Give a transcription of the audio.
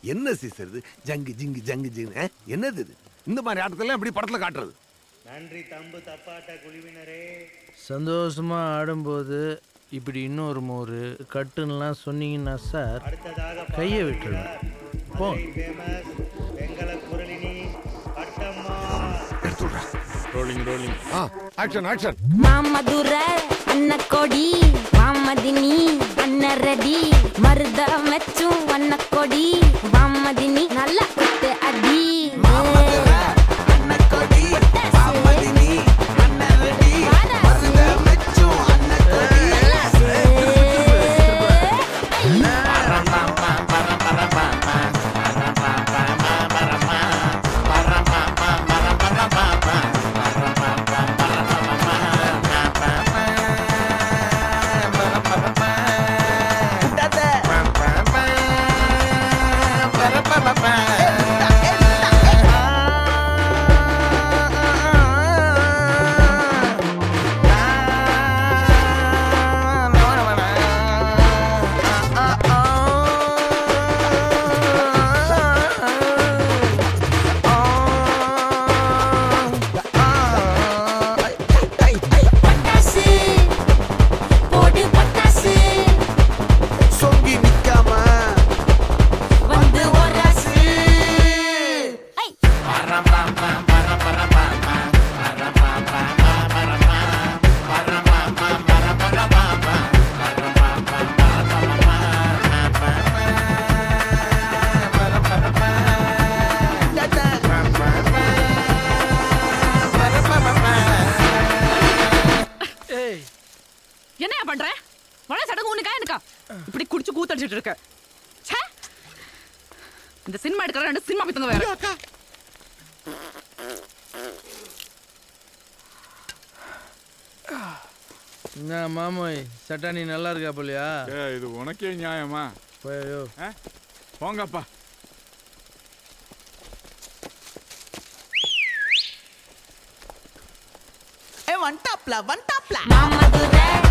என்ன சீசர் இது ஜங்கு ஜிங்கு ஜங்கு ஜிங்கு ஆ? என்னது இது இந்த மாதிரி ஆட்டத்தெல்லாம் எப்படி படத்துல காட்டுறது நன்றி தம்பு தப்பாட்ட குழுவினரே சந்தோஷமா ஆடும்போது இப்படி இன்னொரு மோர் கட்டுன்னெலாம் சொன்னீங்கன்னா சார் அடுத்ததாக கையை விட்டுருவேன் போ ஃபேமஸ் வெங்கல குரலினி Pattamma rolling rolling ah action action மாமதுர அன்ன கொடி வாமதினி அன்ன ரெடி மருத மெச்சும் வண்ண கொடி வாமதினி நல்ல குத்து அடி பட்டாசு போடு பட்டாசு சொங்கி நிக்காம வந்து ஒராசு ஐ ஏய் என்னையா பண்ற வள சடங்கு உனக்கா எனக்கா இப்படி குடிச்சு கூத்தடிச்சிட்டு இருக்க ச்சே இந்த சினிமா எடுக்கிற ரெண்டு சினிமா பித்தங்க வேற என்ன மாமோய் சட்டானி நல்லா இருக்கா போலியா ஏ இது உனக்கே நியாயமா போயோ ஆ? போங்கப்பா ஏ வந்துட்டாப்ல வந்துட்டாப்ல மாமதுர